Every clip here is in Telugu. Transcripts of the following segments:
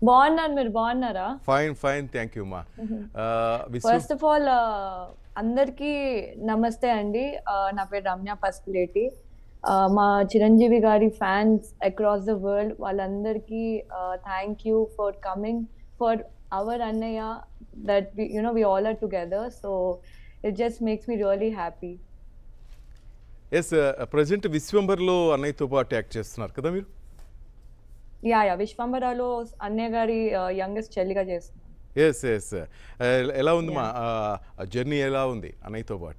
బాగున్నాను మీరు బాగున్నారా ఫైన్ ఫైన్ థ్యాంక్ యూ మా విశ్వ ఫస్ట్ ఆఫ్ ఆల్ అందరికీ నమస్తే అండి Uh, నా పేరు రమ్య పసుపులేటి Uh, మా చిరంజీవి గారి ఫ్యాన్స్ అక్రాస్ ద వరల్డ్ వాళ్ళందరికీ thank you for coming for our అన్నయ్య that you know we all are together so it just makes me really happy as present విశ్వంబర్లో అన్నయ్యతో పాటు యాక్ట్ చేస్తున్నారు కదా మీరు యా యా విశ్వంబరాలో అన్నయ్య గారి యంగెస్ట్ చెల్లిగా చేస్తున్నాను ఎస్ ఎస్ ఎలా ఉంది మా జర్నీ ఎలా ఉంది అన్నయ్యతో పాటు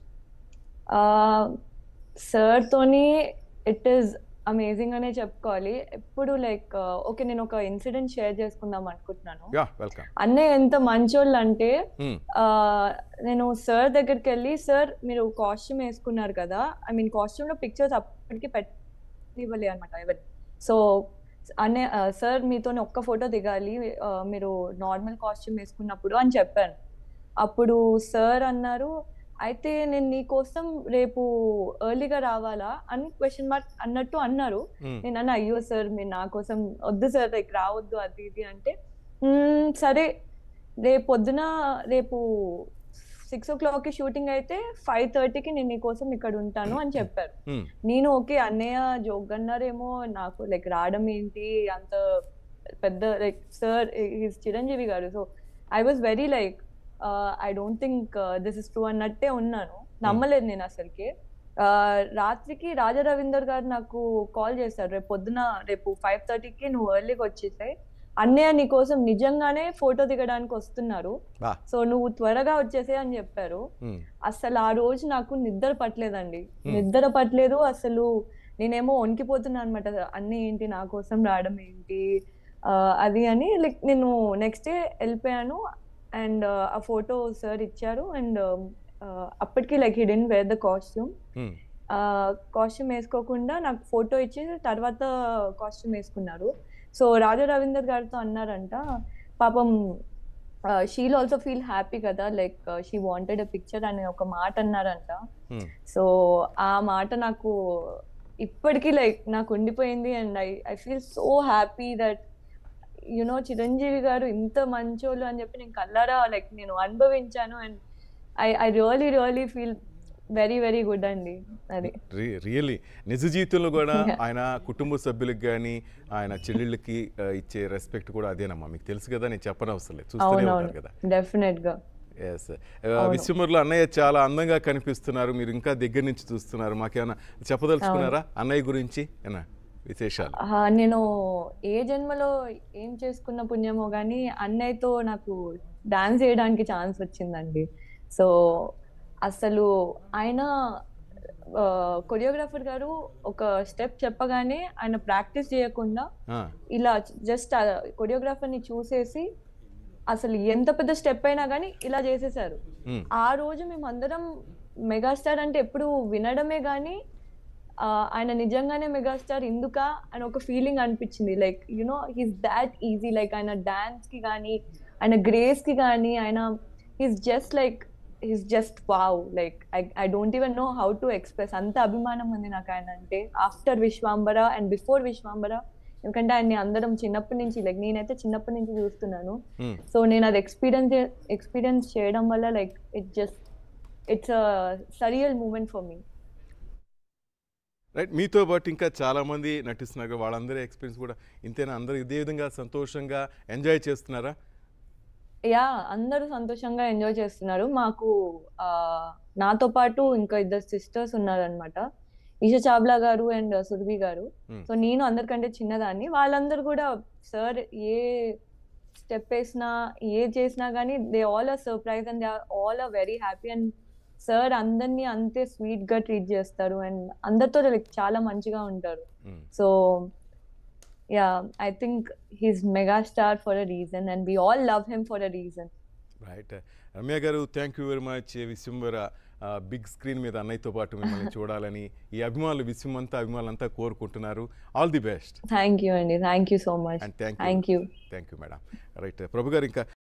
సార్ తోని ఇట్ ఈస్ అమేజింగ్ అనే చెప్పుకోవాలి ఎప్పుడు లైక్ ఓకే నేను ఒక ఇన్సిడెంట్ షేర్ చేసుకుందాం అనుకుంటున్నాను యా వెల్కమ్ అన్నయ్య ఎంత మంచోళ్ళు అంటే ఆ, నేను సార్ దగ్గరికి వెళ్ళి సార్ మీరు కాస్ట్యూమ్ వేసుకున్నారు కదా ఐ మీన్ కాస్ట్యూమ్ లో పిక్చర్స్ అప్పటికి పెట్టివ్వలే అనమాట ఎవరి సో అనే సార్ మీతో ఒక్క ఫోటో దిగాలి ఆ, మీరు నార్మల్ కాస్ట్యూమ్ వేసుకున్నప్పుడు అని చెప్పాను అప్పుడు సార్ అన్నారు అయితే నేను నీ కోసం రేపు ఎర్లీగా రావాలా అని క్వశ్చన్ మార్క్ అన్నట్టు అన్నారు నేను అన్న అయ్యో సార్ మీరు నా కోసం వద్దు సార్ లైక్ రావద్దు అది ఇది అంటే "మ్మ్, సరే రేపు పొద్దున రేపు సిక్స్ ఓ క్లాక్కి షూటింగ్ అయితే ఫైవ్ థర్టీకి నేను నీకోసం ఇక్కడ ఉంటాను అని చెప్పారు నేను ఓకే అన్నయ్య జోక్ అన్నారేమో నాకు లైక్ రావడం ఏంటి అంత పెద్ద like sir his Chiranjeevi garu so I was very like I don't think this is true అన్నట్టే ఉన్నాను నమ్మలేదు నేను అసలుకి Uh, రాత్రికి రాజా రవీందర్ గారు నాకు కాల్ చేశారు రేపు పొద్దున రేపు ఫైవ్ థర్టీకి నువ్వు ఎర్లీగా వచ్చేసాయి అన్నయ్య నీ కోసం నిజంగానే ఫోటో దిగడానికి వస్తున్నారు బా సో నువ్వు త్వరగా వచ్చేసే అని చెప్పారు అసలు ఆ రోజు నాకు నిద్ర పట్టలేదండి Hmm. నిద్ర పట్టలేదు అసలు నేనేమో వణికిపోతున్నా అనమాట అన్నీ ఏంటి నా కోసం రావడం ఏంటి ఆ, అది అని లైక్ నేను నెక్స్ట్ డే వెళ్ళిపోయాను అండ్ ఆ ఫోటో సార్ ఇచ్చారు అండ్ అప్పటికి like hidden where the costume costume వేసుకోకుండా నాకు ఫోటో ఇచ్చి తర్వాత కాస్ట్యూమ్ వేసుకున్నారు సో రాజా రవీందర్ గారితో అన్నారంట పాపం షీల్ ఆల్సో ఫీల్ హ్యాపీ కదా like she wanted a picture అని ఒక మాట అన్నారంట సో ఆ మాట నాకు ఇప్పటికీ లైక్ నాకు ఉండిపోయింది and I I feel so happy that you know Chiranjeevi garu ఇంత మంచోళ్ళు అని చెప్పి నేను కల్లారా లైక్ నేను అనుభవించాను and I I really really feel very very good అండి అది రియల్లీ నిజ జీవితంలో కూడా Yeah. ఆయన కుటుంబ సభ్యులకు కానీ ఆయన చెల్లెళ్ళకి ఆ, ఇచ్చే రెస్పెక్ట్ కూడా అదేనమ్మా మీకు తెలుసు కదా నేను చెప్పనవసరం లేదు చూస్తూనే ఉంటారు అవునవును కదా డెఫినెట్ గా ఎస్ విశ్వమర్లో అన్నయ్య చాలా అందంగా కనిపిస్తున్నారు మీరు ఇంకా దగ్గర నుంచి చూస్తున్నారు మాకేమైనా చెప్పదలుచుకున్నారా అన్నయ్య గురించి ఏనా విశేషాలు ఆ, నేను ఏ జన్మలో ఏం చేసుకున్న పుణ్యమో కానీ అన్నయ్యతో నాకు డాన్స్ చేయడానికి ఛాన్స్ వచ్చిందండి సో అసలు ఆయన కొరియోగ్రాఫర్ గారు ఒక స్టెప్ చెప్పగానే ఆయన ప్రాక్టీస్ చేయకుండా ఆ, ఇలా జస్ట్ కొరియోగ్రాఫర్ ని చూసేసి అసలు ఎంత పెద్ద స్టెప్ అయినా కానీ ఇలా చేసేసారు ఉమ్, ఆ రోజు మేమందరం మెగాస్టార్ అంటే ఎప్పుడు వినడమే కానీ ఆయన నిజంగానే మెగాస్టార్ ఇందుక అని ఒక ఫీలింగ్ అనిపించింది like you know he's that easy like ఆయన డాన్స్ కి కానీ ఆయన గ్రేస్ కి కానీ ఆయన he's just like he's just wow like I I don't even know how to express అంత అభిమానం ఉంది నాకు ఆయన అంటే after Vishwambhara and before Vishwambhara ఎందుకంటే ఆయన్ని అందరం చిన్నప్పటి నుంచి లైక్ నేనైతే చిన్నప్పటి నుంచి చూస్తున్నాను ఉమ్. సో నేను అది ఎక్స్పీరియన్స్ ఎక్స్పీరియన్స్ చేయడం వల్ల like it just it's surreal moment for me right మీతో పాటు ఇంకా చాలా మంది నటిస్తున్నారు కదా, వాళ్ళందరి ఎక్స్పీరియన్స్ కూడా ఇంతేనా అందరూ ఇదే విధంగా సంతోషంగా ఎంజాయ్ చేస్తున్నారా యా అందరూ సంతోషంగా ఎంజాయ్ చేస్తున్నారు మాకు ఆ, నాతో పాటు ఇంకా ఇద్దరు సిస్టర్స్ ఉన్నారనమాట ఈషా చావ్లా గారు అండ్ సురభి గారు Hmm. సో నేను అందరికంటే చిన్నదాన్ని వాళ్ళందరూ కూడా సార్ ఏ స్టెప్ వేసినా ఏ చేసినా కానీ they all are surprise and they all are very happy and sir అందరినీ అంతే స్వీట్ గా ట్రీట్ చేస్తారు అండ్ అందరితో like చాలా మంచిగా ఉంటారు um. So yeah I think he's mega star for a reason and we all love him for a reason right Ramya garu thank you very much Vishwambhara big screen మీద అన్నయ్యతో పాటు మిమ్మల్ని చూడాలని ఈ అభిమానులు విశ్వమంతా అభిమానులంతా కోరుకుంటున్నారు all the best thank you అండి thank you so much and thank you thank you thank you madam right Prabhu garu ఇంకా